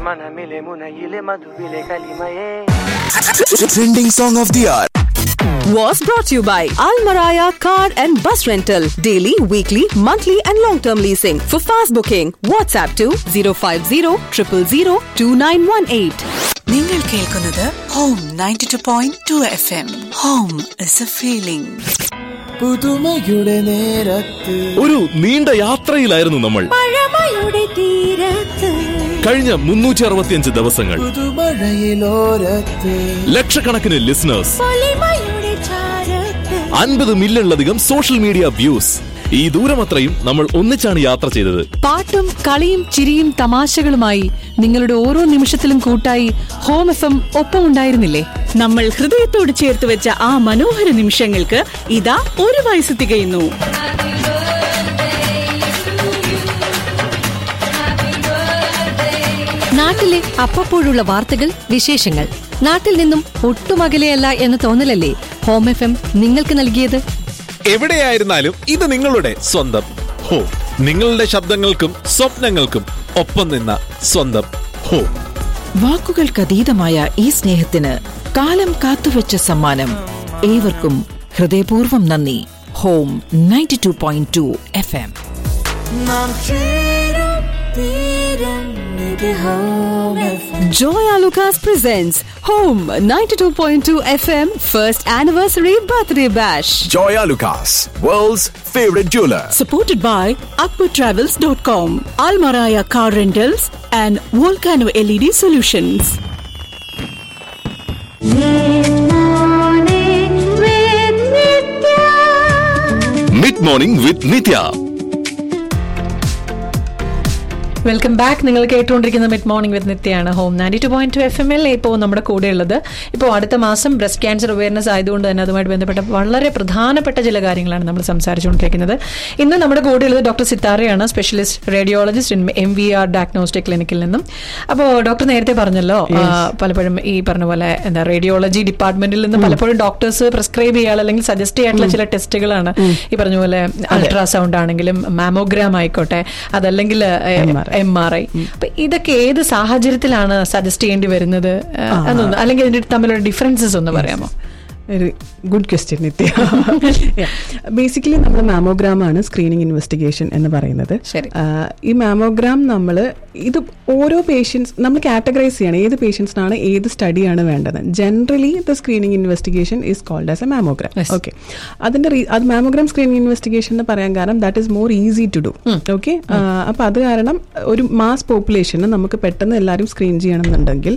മനമിലെ മുനയിലെ മധുവിലെ കലിമയേ Trending song of the hour. was brought to you by Almaraya Car and Bus Rental. Daily, weekly, monthly, and long term leasing. For fast booking, WhatsApp to 050 000 2918. നിങ്ങൾ കേൾക്കുന്നത് home ninety two point two F M home is a feeling പുതുമയുടെ നേരത്ത് ഒരു നീണ്ട യാത്രയിലായിരുന്നു നമ്മൾ കഴിഞ്ഞ മുന്നൂറ്റി അറുപത്തിയഞ്ച് ദിവസങ്ങൾ പുതുമഴയിലോരത്ത് ലക്ഷക്കണക്കിന് ലിസണേഴ്സ് അൻപത് മില്യണിലധികം സോഷ്യൽ മീഡിയ വ്യൂസ് ഈ ദൂരമത്രയും നമ്മൾ ഒന്നിച്ചാണ് യാത്ര ചെയ്തത് പാട്ടും കളിയും ചിരിയും തമാശകളുമായി നിങ്ങളുടെ ഓരോ നിമിഷത്തിലും കൂട്ടായി ഹോം എഫ് എം ഒപ്പം ഉണ്ടായിരുന്നില്ലേ നമ്മൾ ഹൃദയത്തോട് ചേർത്ത് വെച്ച ആ മനോഹര നിമിഷങ്ങൾക്ക് ഇതാ ഒരു വയസ്സ് തികയുന്നു നാട്ടിലെ അപ്പപ്പോഴുള്ള വാർത്തകൾ വിശേഷങ്ങൾ നാട്ടിൽ നിന്നും ഒട്ടും അകലെയല്ല എന്ന തോന്നലല്ലേ ഹോം എഫ് എം നിങ്ങൾക്ക് നൽകിയത് എവിടെയായിരുന്നാലും ഇത് നിങ്ങളുടെ സ്വന്തം ഹോ നിങ്ങളുടെ ശബ്ദങ്ങൾക്കും സ്വപ്നങ്ങൾക്കും ഒപ്പം നിന്ന സ്വന്തം ഹോ വാക്കുകൾക്കതീതമായ ഈ സ്നേഹത്തിന് കാലം കാത്തുവെച്ച സമ്മാനം ഏവർക്കും ഹൃദയപൂർവ്വം നന്ദി home ninety two point two F M നാം ചേരും തീരും ഇത് home FM. Joya Lucas presents Home 92.2 FM First Anniversary Birthday Bash. Joya Lucas, world's favorite jeweler. Supported by Akbar travels dot com Almarai car rentals and volcano L E D solutions mid morning with Nithya welcome back നിങ്ങൾ കേട്ടുകൊണ്ടിരിക്കുന്ന mid morning with നിത്യയാണ് home ninety two point two F M എൽ ഇപ്പോൾ നമ്മുടെ കൂടെയുള്ളത് ഇപ്പോൾ അടുത്ത മാസം ബ്രസ്റ്റ് ക്യാൻസർ അവയർനെസ് ആയതുകൊണ്ട് തന്നെ അതുമായിട്ട് ബന്ധപ്പെട്ട വളരെ പ്രധാനപ്പെട്ട ചില കാര്യങ്ങളാണ് നമ്മൾ സംസാരിച്ചുകൊണ്ടിരിക്കുന്നത് ഇന്ന് നമ്മുടെ കൂടെയുള്ളത് ഡോക്ടർ സിത്താരയാണ് specialist radiologist in M V R diagnostic ക്ലിനിക്കിൽ നിന്നും അപ്പോൾ ഡോക്ടർ നേരത്തെ പറഞ്ഞല്ലോ ആ, പലപ്പോഴും ഈ പറഞ്ഞ പോലെ എന്താ റേഡിയോളജി ഡിപ്പാർട്ട്മെന്റിൽ നിന്ന് പലപ്പോഴും ഡോക്ടേഴ്സ് പ്രിസ്ക്രൈബ് ചെയ്യാൻ അല്ലെങ്കിൽ സജസ്റ്റ് ചെയ്യാനുള്ള ചില ടെസ്റ്റുകളാണ് ഈ പറഞ്ഞ പോലെ അൾട്രാസൗണ്ട് ആണെങ്കിലും മാമോഗ്രാം ആയിക്കോട്ടെ അതല്ലെങ്കിൽ എം ആർ ഐ അപ്പൊ ഇതൊക്കെ ഏത് സാഹചര്യത്തിലാണ് സജസ്റ്റ് ചെയ്യേണ്ടി വരുന്നത് ആ, എന്നൊന്ന് അല്ലെങ്കിൽ ഇതിന്റെ തമ്മിലുള്ള ഡിഫറൻസസ് ഒന്ന് പറയാമോ ഒരു ഗുഡ് ക്വസ്റ്റ്യൻ നിത്യ ബേസിക്കലി നമ്മൾ മാമോഗ്രാം ആണ് സ്ക്രീനിങ് ഇൻവെസ്റ്റിഗേഷൻ എന്ന് പറയുന്നത് ശരി. ആ, ഈ മാമോഗ്രാം നമ്മൾ ഇത് ഓരോ പേഷ്യൻസ് നമ്മൾ കാറ്റഗറൈസ് ചെയ്യണം ഏത് പേഷ്യൻസിനാണ് ഏത് സ്റ്റഡിയാണ് വേണ്ടത് generally the screening investigation is called as a mammogram Yes. Okay അതിന്റെ റീ- അത് മാമോഗ്രാം സ്ക്രീനിങ് ഇൻവെസ്റ്റിഗേഷൻ എന്ന് പറയാൻ കാരണം that is more easy to do okay അപ്പൊ അത് കാരണം ഒരു മാസ് പോപ്പുലേഷന് നമുക്ക് പെട്ടെന്ന് എല്ലാവരും സ്ക്രീൻ ചെയ്യണം എന്നുണ്ടെങ്കിൽ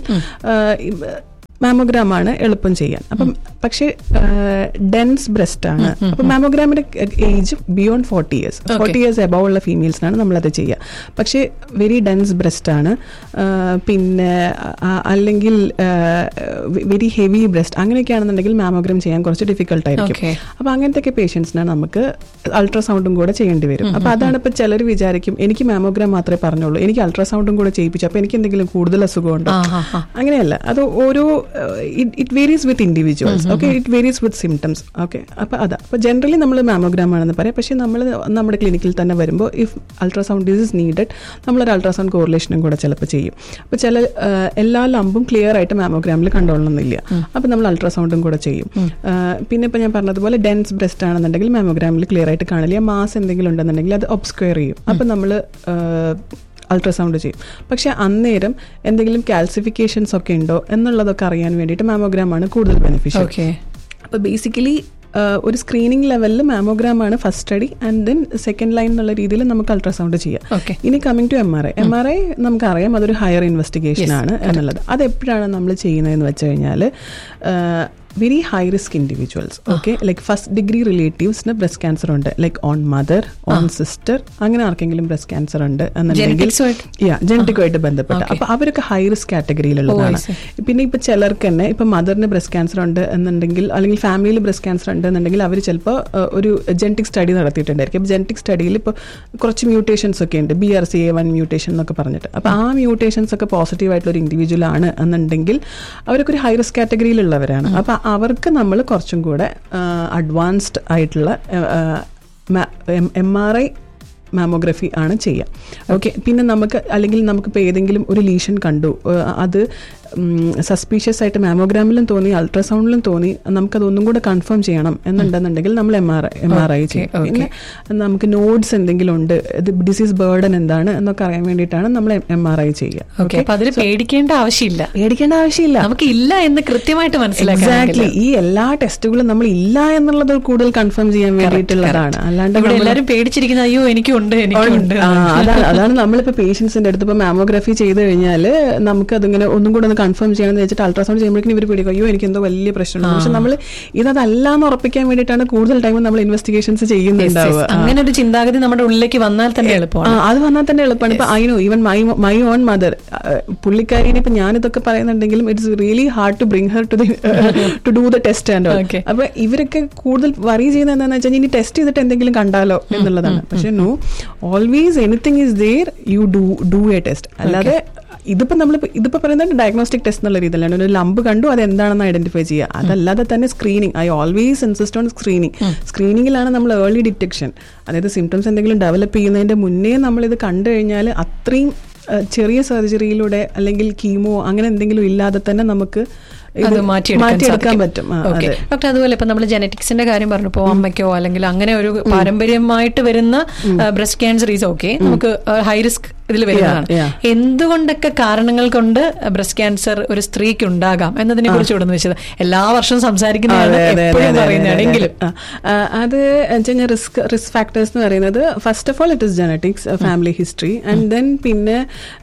മാമോഗ്രാം ആണ് എളുപ്പം ചെയ്യാൻ അപ്പം പക്ഷേ ഡെൻസ് ബ്രസ്റ്റ് ആണ് അപ്പൊ മാമോഗ്രാമിന്റെ age beyond forty years forty years above ഉള്ള ഫീമെയിൽസിനാണ് നമ്മളത് ചെയ്യുക പക്ഷേ വെരി ഡെൻസ് ബ്രസ്റ്റ് ആണ് ആ, പിന്നെ ആ, അല്ലെങ്കിൽ വെരി ഹെവി ബ്രസ്റ്റ് അങ്ങനെയൊക്കെയാണെന്നുണ്ടെങ്കിൽ മാമോഗ്രാം ചെയ്യാൻ കുറച്ച് ഡിഫിക്കൽട്ട് ആയിരിക്കും Okay. അപ്പൊ അങ്ങനത്തെ പേഷ്യൻസിനാണ് നമുക്ക് അൾട്രാസൗണ്ടും കൂടെ ചെയ്യേണ്ടി വരും അപ്പൊ അതാണ് ഇപ്പൊ ചിലർ വിചാരിക്കും എനിക്ക് മാമോഗ്രാം മാത്രമേ പറഞ്ഞുള്ളൂ എനിക്ക് അൾട്രാസൗണ്ടും കൂടെ ചെയ്യിപ്പിച്ചു അപ്പൊ എനിക്ക് എന്തെങ്കിലും കൂടുതൽ അസുഖമുണ്ടോ അങ്ങനെയല്ല അത് ഓരോ it varies with individuals okay it varies with symptoms okay അപ്പൊ അതാ അപ്പൊ ജനറലി നമ്മൾ മാമോഗ്രാം ആണെന്ന് പറയാം പക്ഷെ നമ്മൾ നമ്മുടെ ക്ലിനിക്കിൽ തന്നെ വരുമ്പോൾ ഇഫ് അൾട്രാസൗണ്ട് ഈസ് നീഡഡ് നമ്മളൊരു അൾട്രാസൗണ്ട് കോറിലേഷനും കൂടെ ചിലപ്പോൾ ചെയ്യും അപ്പൊ ചില ആ, എല്ലാ ലംബും ക്ലിയർ ആയിട്ട് മാമോഗ്രാമിൽ കണ്ടോളണമെന്നില്ല അപ്പൊ നമ്മൾ അൾട്രാസൗണ്ടും കൂടെ ചെയ്യും ആ, പിന്നെ ഇപ്പൊ ഞാൻ പറഞ്ഞതുപോലെ ഡെൻസ് ബ്രസ്റ്റ് ആണെന്നുണ്ടെങ്കിൽ മാമോഗ്രാമിൽ ക്ലിയർ ആയിട്ട് കാണില്ല മാസ് എന്തെങ്കിലും ഉണ്ടെന്നുണ്ടെങ്കിൽ അത് ഒബ്സ്ക്വയർ ചെയ്യും അപ്പൊ നമ്മൾ അൾട്രാസൗണ്ട് ചെയ്യും പക്ഷെ അന്നേരം എന്തെങ്കിലും കാൽസിഫിക്കേഷൻസ് ഒക്കെ ഉണ്ടോ എന്നുള്ളതൊക്കെ അറിയാൻ വേണ്ടിയിട്ട് മാമോഗ്രാം ആണ് കൂടുതൽ ബെനിഫിഷ്യൽ ഓക്കെ അപ്പോൾ ബേസിക്കലി ഒരു സ്ക്രീനിങ് ലെവലിൽ മാമോഗ്രാം ആണ് first study and then second line എന്നുള്ള രീതിയിൽ നമുക്ക് അൾട്രാസൗണ്ട് ചെയ്യാം Okay. ഇനി coming to M R I M R I നമുക്കറിയാം അതൊരു ഹയർ ഇൻവെസ്റ്റിഗേഷൻ ആണ് എന്നുള്ളത് അത് എപ്പോഴാണ് നമ്മൾ ചെയ്യുന്നതെന്ന് വെച്ച് കഴിഞ്ഞാൽ very high risk individuals okay like first degree റിലേറ്റീവ്സിന് ബ്രസ്റ്റ് ക്യാൻസർ ഉണ്ട് like own mother own sister അങ്ങനെ ആർക്കെങ്കിലും ബ്രസ്റ്റ് ക്യാൻസർ ഉണ്ട് എന്നുണ്ടെങ്കിൽ Genetics ആയിട്ട്? ജനറ്റിക്കുമായിട്ട് ബന്ധപ്പെട്ട് Okay. അപ്പൊ അവരൊക്കെ ഹൈ റിസ്ക് കാറ്റഗറിയിലുള്ളതാണ് Oh, I see. പിന്നെ ഇപ്പൊ ചിലർക്ക് തന്നെ ഇപ്പൊ മദറിന് ബ്രസ്റ്റ് ക്യാൻസർ ഉണ്ട് എന്നുണ്ടെങ്കിൽ അല്ലെങ്കിൽ ഫാമിലിയിൽ ബ്രസ്റ്റ് ക്യാൻസർ ഉണ്ട് എന്നുണ്ടെങ്കിൽ അവർ ചിലപ്പോൾ ഒരു ജനറ്റിക് സ്റ്റഡി നടത്തിയിട്ടുണ്ടായിരിക്കും ജനറ്റിക് സ്റ്റഡിയിൽ ഇപ്പോൾ കുറച്ച് മ്യൂട്ടേഷൻസ് ഒക്കെ ഉണ്ട് B R C A one mutation എന്നൊക്കെ പറഞ്ഞിട്ട് അപ്പൊ ആ മ്യൂട്ടേഷൻസ് ഒക്കെ പോസിറ്റീവ് ആയിട്ടുള്ള ഒരു ഇൻഡിവിജ്വൽ ആണ് എന്നുണ്ടെങ്കിൽ അവരൊക്കെ ഒരു ഹൈ റിസ്ക് കാറ്റഗറിയിലുള്ളവരാണ് അപ്പൊ അവർക്ക് നമ്മൾ കുറച്ചും കൂടെ അഡ്വാൻസ്ഡ് ആയിട്ടുള്ള എം ആർ ഐ മാമോഗ്രഫി ആണ് ചെയ്യുക ഓക്കെ പിന്നെ നമുക്ക് അല്ലെങ്കിൽ നമുക്കിപ്പോൾ ഏതെങ്കിലും ഒരു ലീഷൻ കണ്ടു ഏഹ് അത് സസ്പീഷ്യസ് ആയിട്ട് മാമോഗ്രാമിലും തോന്നി അൾട്രാസൗണ്ടിലും തോന്നി നമുക്കത് ഒന്നും കൂടെ കൺഫേം ചെയ്യണം എന്നുണ്ടെന്നുണ്ടെങ്കിൽ നമ്മൾ M R M R I ചെയ്യും പിന്നെ നമുക്ക് നോഡ്സ് എന്തെങ്കിലും ഉണ്ട് ഇത് ഡിസീസ് ബേർഡൻ എന്താണ് എന്നൊക്കെ അറിയാൻ വേണ്ടിയിട്ടാണ് നമ്മൾ എം ആർ ഐ ചെയ്യുക ഓക്കെ അപ്പൊ അതിൽ പേടിക്കേണ്ട ആവശ്യമില്ല പേടിക്കേണ്ട ആവശ്യമില്ല നമുക്ക് ഇല്ല എന്ന് കൃത്യമായിട്ട് മനസ്സിലാക്കാൻ എക്സാക്ട്ലി ഈ എല്ലാ ടെസ്റ്റുകളും നമ്മൾ ഇല്ല എന്നുള്ളത് കൂടുതൽ കൺഫേം ചെയ്യാൻ വേണ്ടിയിട്ടുള്ളതാണ് അല്ലാണ്ട് ഇവിടെ നമ്മള് എല്ലാരും പേടിച്ചിരിക്കുന്ന അയ്യോ എനിക്കുണ്ട് എനിക്കുണ്ട് ആ, അതാണ് അതാണ് നമ്മളിപ്പോ പേഷ്യൻസിന്റെ അടുത്ത് ഇപ്പൊ മാമോഗ്രഫി ചെയ്ത് കഴിഞ്ഞാൽ നമുക്ക് അതിങ്ങനെ ഒന്നും കൂടെ ഒന്ന് കൺഫേം ചെയ്യണമെന്ന് വെച്ചിട്ട് അൾട്രാസൗണ്ട് ചെയ്യുമ്പോഴേക്കും ഇവർ പിടിക്കും അയ്യോ എനിക്ക് എന്തോ വലിയ പ്രശ്നമുണ്ട് പക്ഷെ നമ്മൾ ഇതല്ല എന്ന് ഉറപ്പിക്കാൻ വേണ്ടിയിട്ടാണ് കൂടുതൽ ടൈം നമ്മൾ ഇൻവെസ്റ്റിഗേഷൻസ് ചെയ്യുന്നുണ്ടാവുക ആ. അങ്ങനെ ഒരു ചിന്താഗതി നമ്മുടെ ഉള്ളിലേക്ക് വന്നാൽ തന്നെ ആ, എളുപ്പമാണ് അത് വന്നാൽ തന്നെ എളുപ്പമാണ് ഇപ്പൊ I know even my my own mother പുള്ളിക്കാരിനെ ഇപ്പൊ ഞാനിതൊക്കെ പറയുന്നുണ്ടെങ്കിലും it's really hard to bring her to to do the test and Okay. അപ്പൊ ഇവരൊക്കെ കൂടുതൽ വറി ചെയ്യുന്നത് എന്താണെന്ന് വെച്ചാൽ ഇനി ടെസ്റ്റ് ചെയ്തിട്ട് എന്തെങ്കിലും കണ്ടാലോ എന്നുള്ളതാണ് പക്ഷെ no always anything is there you do do a test അല്ലാതെ ഇതിപ്പോ നമ്മൾ ഇതിപ്പോ പറയുന്നത് ഡയഗ്നോസ്റ്റിക് ടെസ്റ്റ് എന്നുള്ള രീതിയിലാണ് ഒരു ലംബ് കണ്ടു അത് എന്താണെന്ന് ഐഡന്റിഫൈ ചെയ്യുക അതല്ലാതെ തന്നെ screening I always insist on screening സ്ക്രീനിങ്ങിലാണ് നമ്മൾ ഏർലി ഡിറ്റക്ഷൻ അതായത് സിംറ്റംസ് എന്തെങ്കിലും ഡെവലപ്പ് ചെയ്യുന്നതിന്റെ മുന്നേ നമ്മൾ ഇത് കണ്ടു കഴിഞ്ഞാൽ അത്രയും അഹ്, ചെറിയ സർജറിയിലൂടെ അല്ലെങ്കിൽ കീമോ അങ്ങനെ എന്തെങ്കിലും ഇല്ലാതെ തന്നെ നമുക്ക് ഇത് അത് മാറ്റിയെടുക്കാൻ മാറ്റിയെടുക്കാൻ സാധിക്കും. പറ്റും ആ, Okay. അതെ ഡോക്ടർ അതുപോലെ ഇപ്പൊ നമ്മൾ ജനറ്റിക്സിന്റെ കാര്യം പറഞ്ഞപ്പോ അമ്മയ്ക്കോ അല്ലെങ്കിൽ അങ്ങനെ ഒരു പാരമ്പര്യമായിട്ട് വരുന്ന ബ്രസ്റ്റ് ക്യാൻസർ ഈസ് ഓക്കെ നമുക്ക് ഹൈ റിസ്ക് ഇതിൽ വരുന്നതാണ് yeah. എന്തുകൊണ്ടൊക്കെ കാരണങ്ങൾ കൊണ്ട് ബ്രസ്റ്റ് ക്യാൻസർ ഒരു സ്ത്രീക്ക് ഉണ്ടാകാം എന്നതിനെ കുറിച്ച് ഇവിടെ വെച്ചത് എല്ലാ വർഷവും സംസാരിക്കുന്നതാണ് അതെ, അതെ, എപ്പോഴും അതെ, അതെ, പറയുന്നതാണ് അതെ, എങ്കിലും ആ, ആ, അത് കഴിഞ്ഞാൽ റിസ്ക് റിസ്ക് ഫാക്ടേഴ്സ് എന്ന് പറയുന്നത് first of all it is genetics family history and then പിന്നെ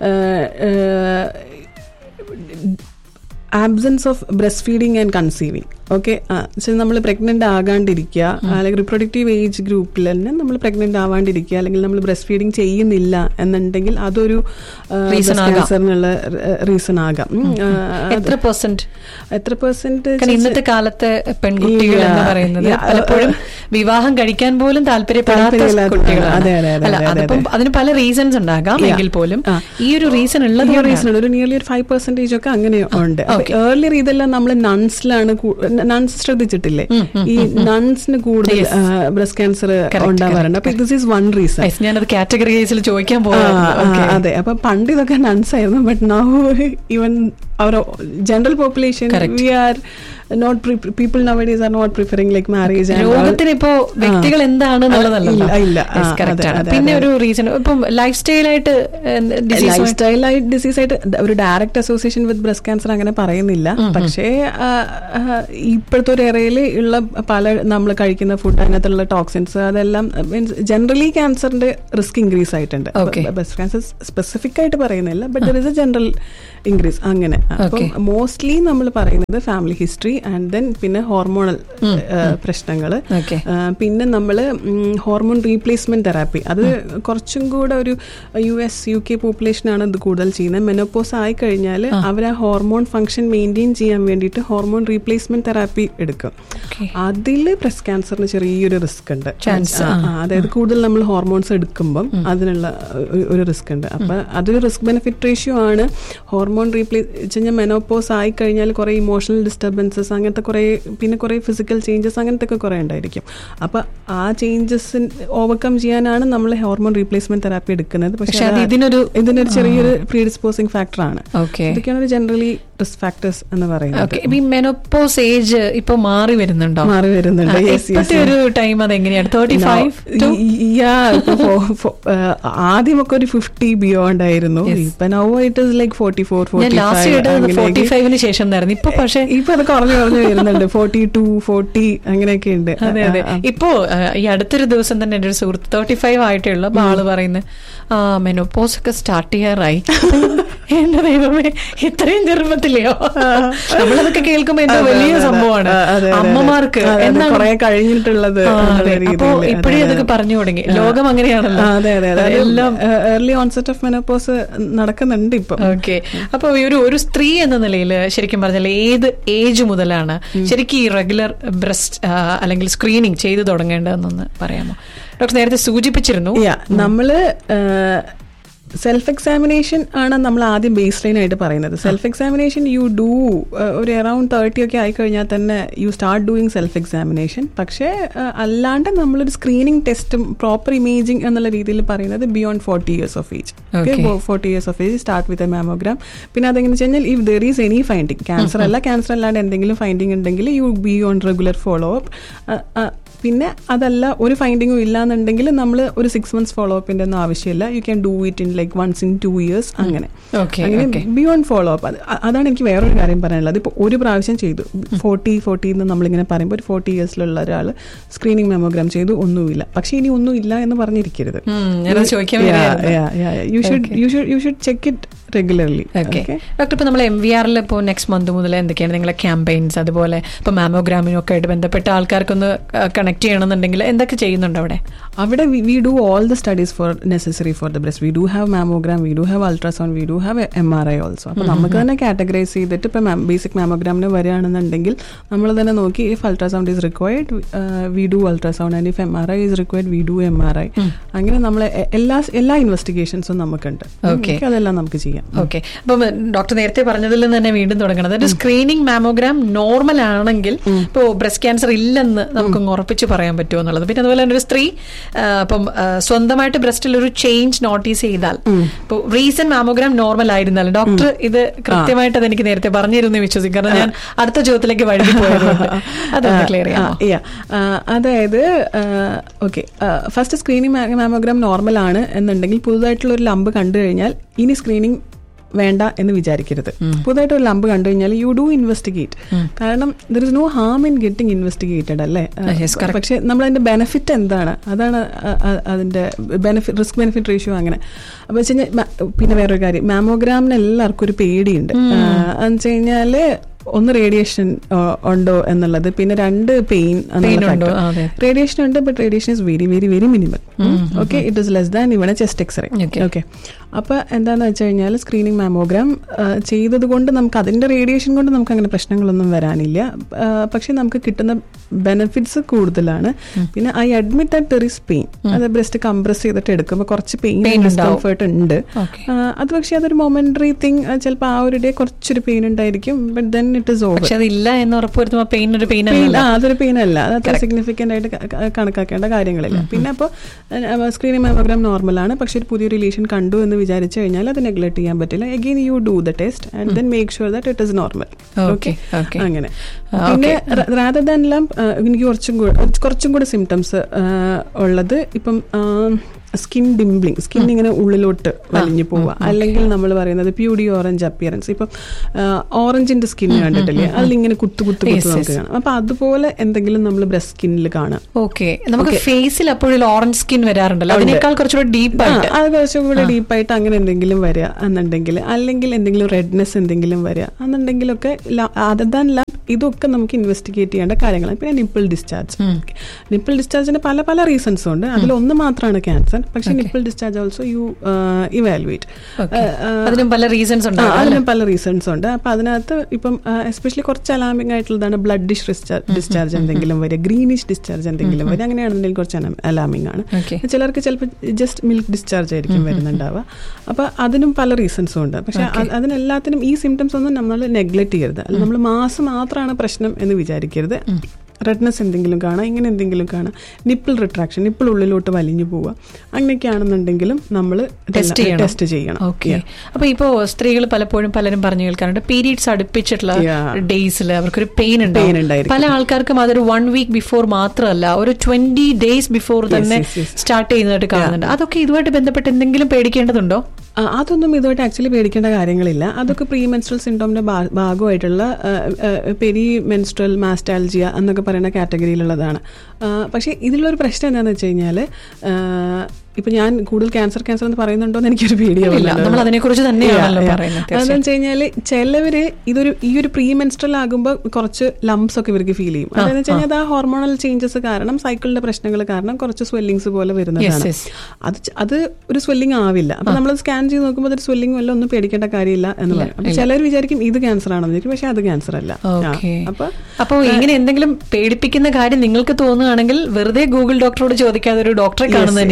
absence of breast feeding and conceiving okay നമ്മൾ പ്രഗ്നന്റ് ആകാണ്ടിരിക്കുക അല്ലെങ്കിൽ റിപ്രൊഡക്റ്റീവ് ഏജ് ഗ്രൂപ്പിൽ തന്നെ നമ്മൾ പ്രഗ്നന്റ് ആവാണ്ടിരിക്കുക അല്ലെങ്കിൽ നമ്മൾ ബ്രസ്റ്റ് ഫീഡിങ് ചെയ്യുന്നില്ല എന്നുണ്ടെങ്കിൽ അതൊരു Reason ആകാം. ക്യാൻസറിനുള്ള റീസൺ ആകാം ഉം, ആ, അത് എത്ര പെർസെന്റ് എത്ര പെർസെന്റ് കാരണം ഇന്നത്തെ കാലത്തെ പെൺകുട്ടികൾ ഇല്ല. എന്ന് പറയുന്നത് Yeah. പലപ്പോഴും വിവാഹം കഴിക്കാൻ പോലും താല്പര്യപ്പെടാത്ത താല്പര്യമില്ലാത്ത- കുട്ടികളാണ് അതെ, അതെ, അതെ, അല്ല അതെ, അതെ, അതിപ്പം അതിന് പല റീസൺസ് ഉണ്ടാകാം Yeah. എങ്കിൽ പോലും ആ. ഈ ഒരു റീസൺ ഉള്ളത് ഈ കൊണ്ടാണ്. റീസൺ ഒരു നിയർലി ഒരു ഫൈവ് പെർസെന്റേജ് ഒക്കെ അങ്ങനെ ഉണ്ട് okay. ഏർലിയർ ഇതെല്ലാം നമ്മൾ നൺസിലാണ് നൺസ് ശ്രദ്ധിച്ചിട്ടില്ലേ ഈ നൺസിന് കൂടുതൽ Yes. ബ്രസ്റ്റ് ക്യാൻസർ Correct, ഉണ്ടാവാറുണ്ട് അപ്പൊ this is one reason Yes, ഞാനത് കാറ്റഗറി കേസിൽ ചോദിക്കാൻ ആ, പോകാം ആ, അതെ അപ്പൊ പണ്ട് ഇതൊക്കെ നൺസ് ആയിരുന്നു ബട്ട് നൗ ഈവൻ അവർ general population Correct. We are not people nowadays are not preferring like marriage രോഗത്തിന് ഇപ്പോ വ്യക്തികൾ എന്താണെന്നുള്ളതല്ലോ ഇല്ല, ഇല്ല. ആ, അതെ, അതെ, പിന്നെ അതെ. ഒരു റീസൺ ഇപ്പം ലൈഫ് സ്റ്റൈലായിട്ട് ലൈഫ് സ്റ്റൈൽ ആയിട്ട് ഡിസീസ് ആയിട്ട് ഒരു direct association with breast cancer അങ്ങനെ പറയുന്നില്ല പക്ഷേ ആ, ആ, ഇപ്പോഴത്തെ ഒരു എറയിൽ ഉള്ള പല നമ്മൾ കഴിക്കുന്ന ഫുഡ് അതിനകത്തുള്ള ടോക്സിൻസ് അതെല്ലാം മീൻസ് ജനറലി ക്യാൻസറിന്റെ റിസ്ക് ഇൻക്രീസ് ആയിട്ടുണ്ട് Okay. ബ്രസ്റ്റ് ക്യാൻസർ സ്പെസിഫിക് ആയിട്ട് പറയുന്നില്ല but there is a general increase അങ്ങനെ അപ്പം Okay. മോസ്റ്റ്ലി നമ്മൾ പറയുന്നത് ഫാമിലി ഹിസ്റ്ററി ആൻഡ് ദെൻ പിന്നെ ഹോർമോണൽ പ്രശ്നങ്ങൾ Okay. പിന്നെ നമ്മൾ ഹോർമോൺ റീപ്ലേസ്മെന്റ് തെറാപ്പി അത് കുറച്ചും കൂടെ ഒരു യു എസ് യു കെ പോപ്പുലേഷനാണ് ഇത് കൂടുതൽ ചെയ്യുന്നത് മെനോപ്പോസ് ആയി കഴിഞ്ഞാൽ അവർ ആ ഹോർമോൺ ഫംഗ്ഷൻ മെയിൻറ്റെയിൻ ചെയ്യാൻ വേണ്ടിയിട്ട് ഹോർമോൺ റീപ്ലേസ്മെന്റ് തെറാപ്പി എടുക്കും Okay. അതിൽ ബ്രസ്റ്റ് ക്യാൻസറിന് ചെറിയൊരു റിസ്ക് ഉണ്ട് Chance, ആ, ആ, അതായത് കൂടുതൽ നമ്മൾ ഹോർമോൺസ് എടുക്കുമ്പം അതിനുള്ള ഒരു- ഒരു റിസ്ക് ഉണ്ട് അപ്പൊ അതൊരു റിസ്ക് ബെനിഫിറ്റ് റേഷ്യോ ആണ് ഹോർമോൺ റീപ്ലേസ് കഴിഞ്ഞാൽ മെനോപ്പോസ് ആയി കഴിഞ്ഞാൽ കുറെ ഇമോഷണൽ ഡിസ്റ്റർബൻസസ് അങ്ങനത്തെ കുറെ പിന്നെ കുറെ ഫിസിക്കൽ ചേഞ്ചസ് അങ്ങനത്തെ ഒക്കെ കുറെ ഉണ്ടായിരിക്കും അപ്പൊ ആ ചേഞ്ചസ് ഓവർകം ചെയ്യാനാണ് നമ്മൾ ഹോർമോൺ റീപ്ലേസ്മെന്റ് തെറാപ്പി എടുക്കുന്നത് പക്ഷെ അത് ഇതിനൊരു- ഇതിനൊരു ചെറിയൊരു പ്രീഡിസ്പോസിംഗ് ഫാക്ടർ ആണ് ഓക്കെ ഇതൊക്കെയാണ് ഒരു ജനറലി റിസ്ക് ഫാക്ടേഴ്സ് എന്ന് പറയുന്നത് ഓക്കെ ഈ മെനോപ്പോസ് ഏജ് ഇപ്പൊ മാറി വരുന്നുണ്ടോ മാറി വരുന്നുണ്ട് ആ, Yes, yes, ഇപ്പോഴത്തെ yes. ഒരു ടൈം അത് എങ്ങനെയാണ് തേർട്ടി ഫൈവ് ടു ആദ്യമൊക്കെ ഒരു ഫിഫ്റ്റി ബിയോണ്ട് ആയിരുന്നു Yes. ഇപ്പൊ now it is like forty four ഞാൻ ലാസ്റ്റ് കേട്ടത് ഫോർട്ടി ഫൈവിന് ശേഷം ഉണ്ടായിരുന്നു ഇപ്പൊ പക്ഷേ ഇപ്പൊ അത് കുറഞ്ഞു കുറഞ്ഞു വരുന്നുണ്ട് ഫോർട്ടി ടു ഫോർട്ടി അങ്ങനെയൊക്കെ ഉണ്ട് അതെ അതെ ആ, ആ. ഇപ്പോ ആ, ഈ അടുത്തൊരു ദിവസം തന്നെ എന്റെ ഒരു സുഹൃത്ത് തേർട്ടി ഫൈവ് ആയിട്ടേ ഉള്ളൂ അപ്പൊ ആള് പറയുന്നത് ആ മെനോപോസ് ഒക്കെ സ്റ്റാർട്ട് ചെയ്യാറായി എന്റെ ദൈവമേ ഇത്രയും ചെറുപ്പത്തിലെയോ നമ്മളതൊക്കെ കേൾക്കുമ്പോ എന്തോ അതെ, വലിയ അതെ, സംഭവമാണ് അതെ, അതെ, അതെ. അമ്മമാർക്ക് അതെ, അതെ, എന്നാണ് കുറേ കഴിഞ്ഞിട്ടുള്ളത് ആ, എന്നുള്ള അതെ. രീതിയില്. അപ്പോ അതെ, ഇപ്പഴേ അതെ. അതൊക്കെ പറഞ്ഞു തുടങ്ങി ലോകം അങ്ങനെയാണല്ലോ ആ, അതെ അതെ അതെ എല്ലാം ഏർലി ഓൺസെറ്റ് ഓഫ് മെനോപോസ് നടക്കുന്നുണ്ട് ഇപ്പൊ ഓക്കെ അപ്പൊ ഈ ഒരു ഒരു സ്ത്രീ എന്ന നിലയിൽ ശരിക്കും പറഞ്ഞാൽ ഏത് ഏജ് മുതലാണ് ശരിക്കും ഈ റെഗുലർ ബ്രസ്റ്റ് അല്ലെങ്കിൽ സ്ക്രീനിങ് ചെയ്തു തുടങ്ങേണ്ടതെന്നൊന്ന് പറയാമോ ഡോക്ടർ നേരത്തെ സൂചിപ്പിച്ചിരുന്നു യാ നമ്മള് സെൽഫ് എക്സാമിനേഷൻ ആണ് നമ്മൾ ആദ്യം ബേസ് ലൈൻ ആയിട്ട് പറയുന്നത് സെൽഫ് എക്സാമിനേഷൻ യു ഡൂ ഒരു അറൌണ്ട് തേർട്ടി ഒക്കെ ആയി കഴിഞ്ഞാൽ തന്നെ you start doing self examination പക്ഷേ uh, അല്ലാണ്ട് നമ്മളൊരു സ്ക്രീനിങ് ടെസ്റ്റും പ്രോപ്പർ ഇമേജിംഗ് എന്നുള്ള രീതിയിൽ പറയുന്നത് beyond forty years of age Okay. Forty years of age start with a mammogram പിന്നെ അതെങ്ങനെ വെച്ച് കഴിഞ്ഞാൽ if there is any finding cancer അല്ല ക്യാൻസർ അല്ലാണ്ട് എന്തെങ്കിലും ഫൈൻഡിങ് ഉണ്ടെങ്കിൽ you be on regular follow up പിന്നെ അതല്ല ഒരു ഫൈൻഡിങ്ങും ഇല്ലാന്നുണ്ടെങ്കിൽ നമ്മൾ ഒരു സിക്സ് മന്ത്സ് ഫോളോ അപ്പിന്റെ ഒന്നും ആവശ്യമില്ല you can do it in like once in two years അങ്ങനെ Okay, അങ്ങനെ okay. ബിയോണ്ട് ഫോളോ അപ്പ് അതാണ് എനിക്ക് വേറൊരു കാര്യം പറയാനുള്ളത് ഇപ്പോൾ ഒരു പ്രാവശ്യം ചെയ്തു ഫോർട്ടി ഫോർട്ടി എന്ന് നമ്മളിങ്ങനെ പറയുമ്പോൾ ഒരു ഫോർട്ടി ഇയേഴ്സിലുള്ള ഒരാൾ സ്ക്രീനിങ് മെമ്മോഗ്രാം ചെയ്തു ഒന്നുമില്ല പക്ഷേ ഇനി ഒന്നും ഇല്ല എന്ന് പറഞ്ഞിരിക്കരുത് ഉം, ഞാനത് ചോദിക്കാൻ വരികയായിരുന്നു. You should you should you should check it regularly okay doctor ഇപ്പൊ നമ്മൾ എം വി ആറിൽ ഇപ്പോൾ നെക്സ്റ്റ് മന്ത് മുതൽ എന്തൊക്കെയാണ് നിങ്ങളെ ക്യാമ്പയിൻസ് അതുപോലെ ഇപ്പൊ മാമോഗ്രാമിനും ഒക്കെ ആയിട്ട് ബന്ധപ്പെട്ട ആൾക്കാർക്കൊന്ന് കണക്ട് ചെയ്യണമെന്നുണ്ടെങ്കിൽ എന്തൊക്കെ ചെയ്യുന്നുണ്ട് അവിടെ അവിടെ we do all the studies for necessary for the breast we do have mammogram we do have ultrasound we do have M R I also അപ്പോൾ നമുക്ക് തന്നെ കാറ്റഗറൈസ് ചെയ്തിട്ട് ഇപ്പം ബേസിക് മാമോഗ്രാമിന് വരികയാണെന്നുണ്ടെങ്കിൽ നമ്മൾ തന്നെ നോക്കി if ultrasound is required we do ultrasound and if M R I is required we do M R I അങ്ങനെ നമ്മൾ എല്ലാ എല്ലാ ഇൻവെസ്റ്റിഗേഷൻസും നമുക്കുണ്ട് Okay. നമുക്ക് അതെല്ലാം നമുക്ക് ചെയ്യാം ഓക്കെ അപ്പം ഡോക്ടർ നേരത്തെ പറഞ്ഞതിൽ നിന്ന് തന്നെ വീണ്ടും തുടങ്ങണം അതായത് സ്ക്രീനിങ് മാമോഗ്രാം നോർമൽ ആണെങ്കിൽ ഇപ്പോൾ ബ്രസ്റ്റ് ക്യാൻസർ ഇല്ലെന്ന് നമുക്ക് ഉറപ്പിച്ച് പറയാൻ പറ്റുമോ എന്നുള്ളത് പിന്നെ അതുപോലെ തന്നെ ഒരു സ്ത്രീ ആ, ഇപ്പം ആ, സ്വന്തമായിട്ട് ബ്രസ്റ്റിൽ ഒരു ചേഞ്ച് നോട്ടീസ് ചെയ്താൽ ഇപ്പോൾ റീസെന്റ് മാമോഗ്രാം നോർമൽ ആയിരുന്നാലും ഡോക്ടർ ഇത് കൃത്യമായിട്ട് അത് എനിക്ക് നേരത്തെ പറഞ്ഞിരുന്നു വിശ്വസിക്കും കാരണം ഞാൻ അടുത്ത ചോദ്യത്തിലേക്ക് വഴുകി പോയതുകൊണ്ട് അതൊന്ന് ക്ലിയർ ചെയ്യാമോ ആ, yeah. ആ, അതായത് okay first screening mammogram normal ആണ് എന്നുണ്ടെങ്കിൽ പുതുതായിട്ടുള്ള ഒരു ലംബ് കണ്ടു കഴിഞ്ഞാൽ ഇനി സ്ക്രീനിങ് വേണ്ട എന്ന് വിചാരിക്കരുത് പുതുതായിട്ട് ഒരു ലംബ് കണ്ടു കഴിഞ്ഞാൽ യു ഡു ഇൻവെസ്റ്റിഗേറ്റ് കാരണം there is no harm in getting investigated അല്ലേ Ah, yes, correct. പക്ഷെ നമ്മൾ അതിന്റെ ബെനിഫിറ്റ് എന്താണ് അതാണ് അ- അ- അതിന്റെ ബെനിഫിറ്റ് റിസ്ക് ബെനിഫിറ്റ് റേഷ്യോ അങ്ങനെ അപ്പൊ വെച്ച് കഴിഞ്ഞാൽ മ- പിന്നെ വേറൊരു കാര്യം മാമോഗ്രാമിന് എല്ലാവർക്കും ഒരു പേടിയുണ്ട് എന്ന് വെച്ച് കഴിഞ്ഞാല് ഒന്ന് റേഡിയേഷൻ ഉണ്ടോ എന്നുള്ളത് പിന്നെ രണ്ട് പെയിൻ Pain ഉണ്ടോ? ആ, അതെ. റേഡിയേഷൻ ഉണ്ട് but radiation is very very very minimal okay it is less than even chest X-ray Okay. Okay അപ്പൊ എന്താന്ന് വെച്ച് കഴിഞ്ഞാൽ സ്ക്രീനിങ് മാമോഗ്രാം ചെയ്തത് കൊണ്ട് നമുക്ക് അതിന്റെ റേഡിയേഷൻ കൊണ്ട് നമുക്ക് അങ്ങനെ പ്രശ്നങ്ങളൊന്നും വരാനില്ല ആ, പക്ഷെ നമുക്ക് കിട്ടുന്ന ബെനിഫിറ്റ്സ് കൂടുതലാണ് പിന്നെ I admit at there is pain അത് ബ്രസ്റ്റ് കംപ്രസ് ചെയ്തിട്ട് എടുക്കുമ്പോൾ കുറച്ച് പെയിൻ Pain ഉണ്ടാവും. ഡിസ്കംഫേർട്ട് ഉണ്ട് Okay. ആ, അത് പക്ഷെ അതൊരു മൊമെന്ററി തിങ് ചിലപ്പോൾ ആ ഒരു ഡേ കുറച്ചൊരു പെയിൻ ഉണ്ടായിരിക്കും but then it is over പക്ഷെ അതില്ല എന്ന് ഉറപ്പുവരുത്തുമ്പോൾ പെയിൻ ഒരു പെയിൻ പെയിൻ അല്ല ആ അതൊരു പെയിൻ അല്ല അത് അത്ര സിഗ്നിഫിക്കന്റ് ആയിട്ട് ക- ക- കണക്കാക്കേണ്ട കാര്യങ്ങളില്ല പിന്നെ അപ്പോൾ സ്ക്രീനിങ് മാമോഗ്രാം നോർമലാണ് പക്ഷെ ഒരു പുതിയ റിലേഷൻ കണ്ടു എന്ന് വിചാരിച്ചു കഴിഞ്ഞാൽ അത് നെഗ്ലക്ട് ചെയ്യാൻ പറ്റില്ല again you do the test and then make sure that it is normal Okay, okay. അങ്ങനെ ആ, പിന്നെ okay. റാദർ ദാൻ എല്ലാം എനിക്ക് കുറച്ചും കൂടെ കുറച്ചും കൂടെ സിംറ്റംസ് ഉള്ളത് ഇപ്പം സ്കിൻ ഡിംബ്ലിങ് സ്കിൻ ഇങ്ങനെ ഉള്ളിലോട്ട് വലിഞ്ഞു പോവുക അല്ലെങ്കിൽ നമ്മൾ പറയുന്നത് പ്യൂഡി ഓറഞ്ച് അപ്പിയറൻസ് ഇപ്പം ഓറഞ്ചിന്റെ സ്കിൻ കണ്ടിട്ടില്ലേ അതിലിങ്ങനെ കുത്തു കുത്തു Yes, കുത്തു നമുക്ക് yes. കാണാം അപ്പൊ അതുപോലെ എന്തെങ്കിലും നമ്മൾ ബ്രസ്റ്റ് സ്കിന്നിൽ കാണാം ഓക്കെ നമുക്ക് ഫേസിൽ അപ്പോഴും ഓറഞ്ച് സ്കിൻ വരാറുണ്ടല്ലോ അതിനേക്കാൾ കുറച്ചുകൂടെ ഡീപ്പ് ആ, ആയിട്ട് അത് കുറച്ചും കൂടെ ഡീപ്പായിട്ട് അങ്ങനെ എന്തെങ്കിലും വരിക എന്നുണ്ടെങ്കിൽ അല്ലെങ്കിൽ എന്തെങ്കിലും റെഡ്നെസ് എന്തെങ്കിലും വരിക എന്നുണ്ടെങ്കിലൊക്കെ അതർ ദാൻ ലാം ഇതൊക്കെ നമുക്ക് ഇൻവെസ്റ്റിഗേറ്റ് ചെയ്യേണ്ട കാര്യങ്ങളാണ് പിന്നെ നിപ്പിൾ ഡിസ്ചാർജ് നിപ്പിൾ ഡിസ്ചാർജിന് പല പല റീസൺസും ഉണ്ട് അതിലൊന്ന് മാത്രമാണ് ക്യാൻസർ പക്ഷെ nipple discharge also you evaluate Okay. അതിനും പല റീസൺസ് ആ, ഉണ്ടാവും അതിനും പല റീസൺസ് ഉണ്ട് അപ്പൊ അതിനകത്ത് ഇപ്പം എസ്പെഷ്യലി കുറച്ച് അലാമിംഗ് ആയിട്ടുള്ളതാണ് ബ്ലഡ് ഡിഷ് ഡിസ്ചാർജ് എന്തെങ്കിലും വരിക ഗ്രീനിഷ് ഡിസ്ചാർജ് എന്തെങ്കിലും വരിക അങ്ങനെയാണെന്നുണ്ടെങ്കിൽ കുറച്ച് അലാമിംഗ് ആണ് Okay. ചിലർക്ക് ചിലപ്പോൾ ജസ്റ്റ് മിൽക്ക് ഡിസ്ചാർജ് ആയിരിക്കും വരുന്നുണ്ടാവുക അപ്പൊ അതിനും പല റീസൺസും ഉണ്ട് പക്ഷെ അ- അതിനെല്ലാത്തിനും ഈ സിംറ്റംസ് ഒന്നും നമ്മൾ നെഗ്ലക്ട് ചെയ്യരുത് അല്ല നമ്മൾ മാസം മാത്രമാണ് പ്രശ്നം എന്ന് വിചാരിക്കരുത് റെഡ്നെസ് എന്തെങ്കിലും കാണാം ഇങ്ങനെ എന്തെങ്കിലും കാണാം നിപ്പിൾ റിട്രാക്ഷൻ നിപ്പിൾ ഉള്ളിലോട്ട് വലിഞ്ഞു പോവുക അങ്ങനെയൊക്കെ ആണെന്നുണ്ടെങ്കിലും നമ്മൾ ടെസ്റ്റ് ചെയ്യണം ടെസ്റ്റ് ചെയ്യണം ഓക്കെ അപ്പൊ ഇപ്പോ സ്ത്രീകൾ പലപ്പോഴും പലരും പറഞ്ഞു കേൾക്കാറുണ്ട് പീരീഡ്സ് അടുപ്പിച്ചിട്ടുള്ള Yeah. ഡേയ്സിൽ അവർക്കൊരു പെയിൻ Pain ഉണ്ടാവും ഉണ്ടായിരിക്കും. പല ആൾക്കാർക്കും അതൊരു വൺ വീക്ക് ബിഫോർ മാത്രമല്ല ഒരു ട്വന്റി ഡേയ്സ് ബിഫോർ തന്നെ yes, yes. സ്റ്റാർട്ട് ചെയ്യുന്നതായിട്ട് കാണുന്നുണ്ട് അതൊക്കെ ഇതുമായിട്ട് ബന്ധപ്പെട്ട് എന്തെങ്കിലും പേടിക്കേണ്ടതുണ്ടോ ആ, അതൊന്നും ഇതുമായിട്ട് ആക്ച്വലി പേടിക്കേണ്ട കാര്യങ്ങളില്ല അതൊക്കെ പ്രീ മെൻസ്ട്രൽ സിൻഡോമിന്റെ ഭാഗമായിട്ടുള്ള പെരി മെൻസ്ട്രൽ മാസ്റ്റാൾജിയ എന്നൊക്കെ പറയുന്ന കാറ്റഗറിയിലുള്ളതാണ് ആ, പക്ഷേ ഇതിലുള്ളൊരു പ്രശ്നം എന്താണെന്ന് വെച്ച് കഴിഞ്ഞാൽ ഇപ്പൊ ഞാൻ കൂടുതൽ ക്യാൻസർ ക്യാൻസർ എന്ന് പറയുന്നുണ്ടോ എന്ന് എനിക്കൊരു ഇല്ല, പേടിയാവില്ല നമ്മൾ അതിനെക്കുറിച്ച് തന്നെയാണല്ലോ പറയുന്നത്, തീർച്ചയായും. അതെന്ന് വെച്ച് കഴിഞ്ഞാൽ ചിലവര് ഇതൊരു ഈ ഒരു പ്രീ മെൻസ്ട്രൽ ആകുമ്പോൾ കുറച്ച് ലംസ് ഒക്കെ ഇവർക്ക് ഫീൽ ചെയ്യും അതെന്ന് വെച്ച് കഴിഞ്ഞാൽ അത് ആ ഹോർമോണൽ ചേഞ്ചസ് കാരണം സൈക്കിളിന്റെ പ്രശ്നങ്ങൾ കാരണം കുറച്ച് സ്വെല്ലിങ്സ് പോലെ വരുന്നതാണ് yes. അത് ച- അത് ഒരു സ്വെല്ലിംഗ് ആവില്ല അപ്പൊ നമ്മൾ സ്കാൻ ചെയ്ത് നോക്കുമ്പോൾ അതൊരു സ്വെല്ലിംഗ് വല്ല ഒന്നും പേടിക്കേണ്ട കാര്യമില്ല എന്ന് പറയും അപ്പൊ ചിലർ വിചാരിക്കും ഇത് ക്യാൻസർ ആണെന്ന് വിചാരിക്കും പക്ഷെ അത് ക്യാൻസർ അല്ല ആ, ഓക്കെ അപ്പൊ അപ്പോ ഇങ്ങനെ എന്തെങ്കിലും പേടിപ്പിക്കുന്ന കാര്യം നിങ്ങൾക്ക് തോന്നുകയാണെങ്കിൽ വെറുതെ ഗൂഗിൾ ഡോക്ടറോട് ചോദിക്കാതെ ഒരു ഡോക്ടറെ കാണുന്നത് തന്നെയായിരിക്കും എക്സാക്ട്ലി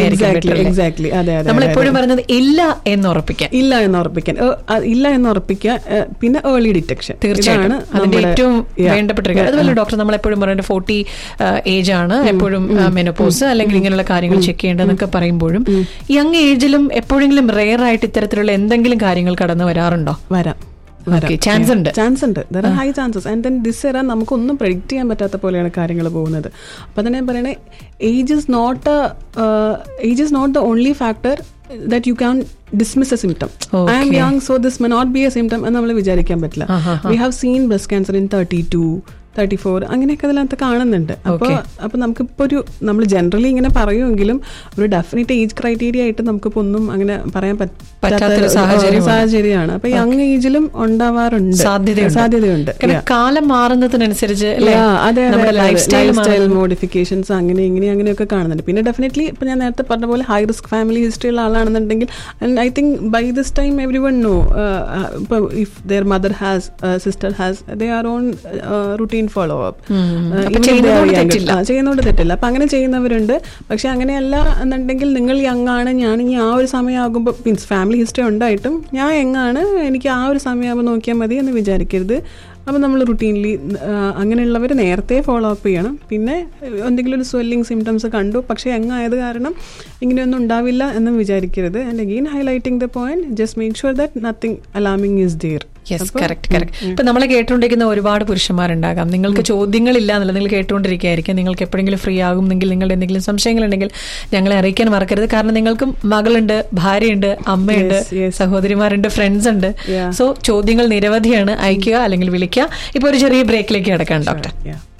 Exactly, exactly. അതെ, അതെ, നമ്മൾ അതെ, എപ്പോഴും അതെ. പറയുന്നത് ഇല്ല എന്ന് ഉറപ്പിക്കാൻ ഇല്ല എന്ന് ഉറപ്പിക്കാൻ ഏ, അ- ഇല്ല എന്ന് ഉറപ്പിക്കാൻ ഏ, പിന്നെ ഏർലി ഡിറ്റക്ഷൻ തീർച്ചയായിട്ടും അതിന്റെ ഏറ്റവും വേണ്ടപ്പെട്ട ഒരു കാര്യം അതുപോലെ ഡോക്ടർ നമ്മൾ എപ്പോഴും പറയുന്നത് ഫോർട്ടി ഏജ് ആണ് എപ്പോഴും മെനോപോസ് അല്ലെങ്കിൽ ഇങ്ങനെയുള്ള കാര്യങ്ങൾ ചെക്ക് ചെയ്യേണ്ടതെന്നൊക്കെ പറയുമ്പോഴും യങ് ഏജിലും എപ്പോഴെങ്കിലും റെയർ ആയിട്ട് ഇത്തരത്തിലുള്ള എന്തെങ്കിലും കാര്യങ്ങൾ കടന്നു വരാറുണ്ടോ വരാം Okay, chance ഉണ്ട്. ചാൻസ് ഉണ്ട് there are high chances and then this era നമുക്കൊന്നും പ്രഡിക്റ്റ് ചെയ്യാൻ പറ്റാത്ത പോലെയാണ് കാര്യങ്ങൾ പോകുന്നത് അപ്പൊ തന്നെ ഞാൻ പറയണേ age is not age is not the only factor that you can dismiss a symptom I am Okay. Young so this may not be a symptom എന്ന് നമ്മൾ വിചാരിക്കാൻ പറ്റില്ല we have seen breast cancer in thirty two thirty four അങ്ങനെയൊക്കെ അതിനകത്ത് കാണുന്നുണ്ട് അപ്പോൾ Okay. അപ്പൊ നമുക്കിപ്പോ ഒരു നമ്മൾ ജനറലി ഇങ്ങനെ പറയുമെങ്കിലും ഒരു ഡെഫിനറ്റ് ഏജ് ക്രൈറ്റീരിയ ആയിട്ട് നമുക്കിപ്പോ ഒന്നും അങ്ങനെ പറയാൻ പറ്റാത്തൊരു ഒരു സാഹചര്യമാണ്. സാഹചര്യമാണ് അപ്പൊ യങ് ഏജിലും ഉണ്ടാവാറുണ്ട് സാധ്യതയുണ്ട് സാധ്യതയുണ്ട് കാരണം Yeah. കാലം മാറുന്നതിനനുസരിച്ച് അല്ലേ? Yeah, അതെ, അതെ, നമ്മുടെ അതെ, ലൈഫ് അതെ. സ്റ്റൈൽ Lifestyle modifications അങ്ങനെ ഇങ്ങനെ അങ്ങനെയൊക്കെ കാണുന്നുണ്ട് പിന്നെ ഡെഫിനറ്റ്ലി ഇപ്പൊ ഞാൻ നേരത്തെ പറഞ്ഞ പോലെ ഹൈ റിസ്ക് ഫാമിലി ഹിസ്റ്ററി ഉള്ള ആളാണെന്നുണ്ടെങ്കിൽ and I think by this time everyone know ഇപ്പൊ if their mother has sister has they are on routine follow up അപ്പൊ ചെയ്യുന്നതുകൊണ്ട് തെറ്റില്ല. ചെയ്യുന്നതുകൊണ്ട് തെറ്റില്ല അപ്പൊ അങ്ങനെ ചെയ്യുന്നവരുണ്ട് പക്ഷെ അങ്ങനെയല്ല എന്നുണ്ടെങ്കിൽ നിങ്ങൾ യങ് ആണ് ഞാൻ ഇനി ആ ഒരു സമയമാകുമ്പോൾ മീൻസ് ഫാമിലി ഹിസ്റ്ററി ഉണ്ടായിട്ടും ഞാൻ യങ്ങാണ് എനിക്ക് ആ ഒരു സമയമാകുമ്പോൾ നോക്കിയാൽ മതി എന്ന് വിചാരിക്കരുത് അപ്പം നമ്മൾ റുട്ടീൻലി അങ്ങനെയുള്ളവർ നേരത്തെ ഫോളോ അപ്പ് ചെയ്യണം പിന്നെ എന്തെങ്കിലും ഒരു സ്വെല്ലിങ് സിംറ്റംസ് കണ്ടു പക്ഷേ യങ്ങായത് കാരണം ഇങ്ങനെയൊന്നും ഉണ്ടാവില്ല എന്നും വിചാരിക്കരുത് and again highlighting the point just make sure that nothing alarming is there yes correct correct ഇപ്പൊ നമ്മളെ കേട്ടുകൊണ്ടിരിക്കുന്ന ഒരുപാട് പുരുഷന്മാരുണ്ടാകാം നിങ്ങൾക്ക് ചോദ്യങ്ങളില്ല എന്നല്ല നിങ്ങൾ കേട്ടുകൊണ്ടിരിക്കുകയായിരിക്കും നിങ്ങൾക്ക് എപ്പോഴെങ്കിലും ഫ്രീ ആകുമെങ്കിൽ നിങ്ങളുടെ എന്തെങ്കിലും സംശയങ്ങളുണ്ടെങ്കിൽ ഞങ്ങളെ അറിയിക്കാൻ മറക്കരുത് കാരണം നിങ്ങൾക്കും മകളുണ്ട് ഭാര്യയുണ്ട് അമ്മയുണ്ട് Yes, yes. സഹോദരിമാരുണ്ട് ഫ്രണ്ട്സ് ഉണ്ട് Yeah. സോ ചോദ്യങ്ങൾ നിരവധിയാണ് അയക്കുക അല്ലെങ്കിൽ വിളിക്കുക ഇപ്പൊ ഒരു ചെറിയ ബ്രേക്കിലേക്ക് കിടക്കാം ഡോക്ടർ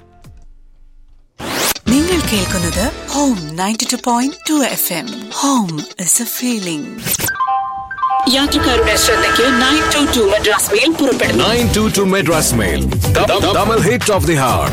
നിങ്ങൾ കേൾക്കുന്നത് home ninety two point two F M home is a feeling യാത്രക്കാരുടെ ശ്രദ്ധയ്ക്ക് nine two two Madras mail പുറപ്പെടുന്നു 922 Madras Mail. The, the, double hit of the hour.